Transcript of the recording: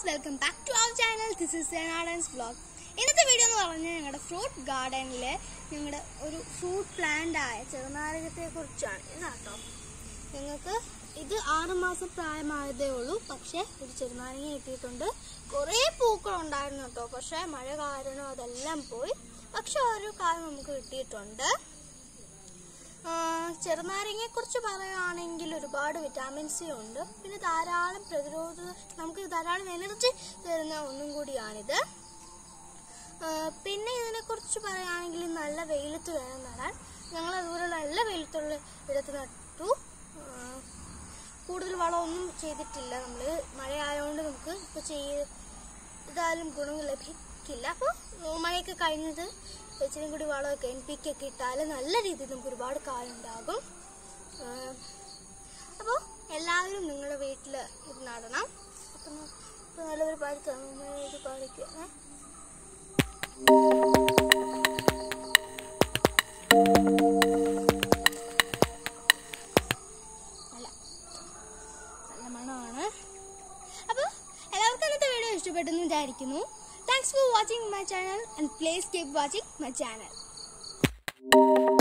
Welcome back to our channel this is Senadans blog ഇന്നത്തെ video എന്ന് പറഞ്ഞാൽ ഞങ്ങളുടെ ഫ്രൂട്ട് ഗാർഡനിൽ ഞങ്ങളുടെ ഒരു ഫ്രൂട്ട് പ്ലാന്റ് ആയ ചെറുനാരകത്തെ കുറിച്ചാണ് ഇതാട്ടോ ഞങ്ങൾക്ക് ഇത് ആറ് മാസം പ്രായമായതേ ഉള്ളൂ പക്ഷേ ഒരു ചെറുനാരങ്ങ കിട്ടിയിട്ടുണ്ട് കുറേ പൂക്കളുണ്ടായിരുന്നു കേട്ടോ പക്ഷേ മഴ കാരണം അതെല്ലാം പോയി പക്ഷെ ഒരു കാര്യം നമുക്ക് കിട്ടിയിട്ടുണ്ട് ചെറുനാരങ്ങയെ കുറിച്ച് പറയുകയാണെങ്കിൽ ഒരുപാട് വിറ്റാമിൻ സി ഉണ്ട് പിന്നെ ധാരാളം പ്രതിരോധ നമുക്ക് ധാരാളം എനർജി തരുന്ന ഒന്നും കൂടിയാണിത് ആ, പിന്നെ ഇതിനെക്കുറിച്ച് പറയുകയാണെങ്കിൽ നല്ല വെയിലത്ത് വേണം നടാൻ ഞങ്ങൾ അതുപോലെ നല്ല വെയിലത്തുള്ള ഇടത്ത് നട്ടു ആ, കൂടുതൽ വളമൊന്നും ചെയ്തിട്ടില്ല നമ്മൾ മഴ ആയതുകൊണ്ട് നമുക്ക് ഇപ്പോൾ ചെയ്താലും ഗുണം ലഭിക്കില്ല അപ്പോൾ മഴയൊക്കെ കഴിഞ്ഞത് ഇച്ചിരി കൂടി വളമൊക്കെ എൻ പി ഒക്കെ ഇട്ടാൽ നല്ല രീതിയിൽ നമുക്ക് ഒരുപാട് കാലം ഉണ്ടാകും അപ്പോൾ എല്ലാവരും നിങ്ങളുടെ വീട്ടിൽ ഇത് നടണം അപ്പം ഇപ്പം നല്ലൊരു പാടിക്കാം ഇത് പാടിക്കുക ഏ? നല്ല നല്ല മണമാണ് അപ്പോൾ എല്ലാവർക്കും ഇന്നത്തെ വീഡിയോ ഇഷ്ടപ്പെട്ടെന്ന് വിചാരിക്കുന്നു thanks for watching my channel and please keep watching my channel